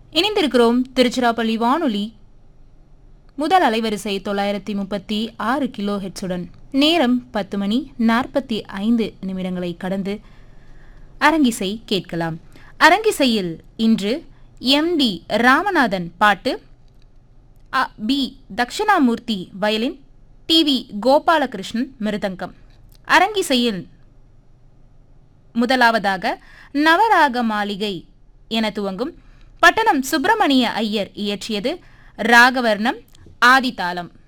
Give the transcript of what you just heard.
இணைந்திருக்கிறோம் திருச்சிராப்பள்ளி வானொலி முதல் அலைவரிசை தொள்ளாயிரத்தி முப்பத்தி ஆறு கிலோ ஹெட்ஸுடன் நேரம் பத்து மணி நாற்பத்தி ஐந்து நிமிடங்களை கடந்து அரங்கிசை கேட்கலாம் அரங்கிசையில் இன்று எம் டி ராமநாதன் பாட்டு A P Dakshinamurthy violin T V Gopalakrishnan மிருதங்கம் அரங்கிசையில் முதலாவதாக நவராக மாளிகை என துவங்கும் பட்டணம் சுப்பிரமணிய ஐயர் இயற்றியது ராகவர்ணம் ஆதிதாளம்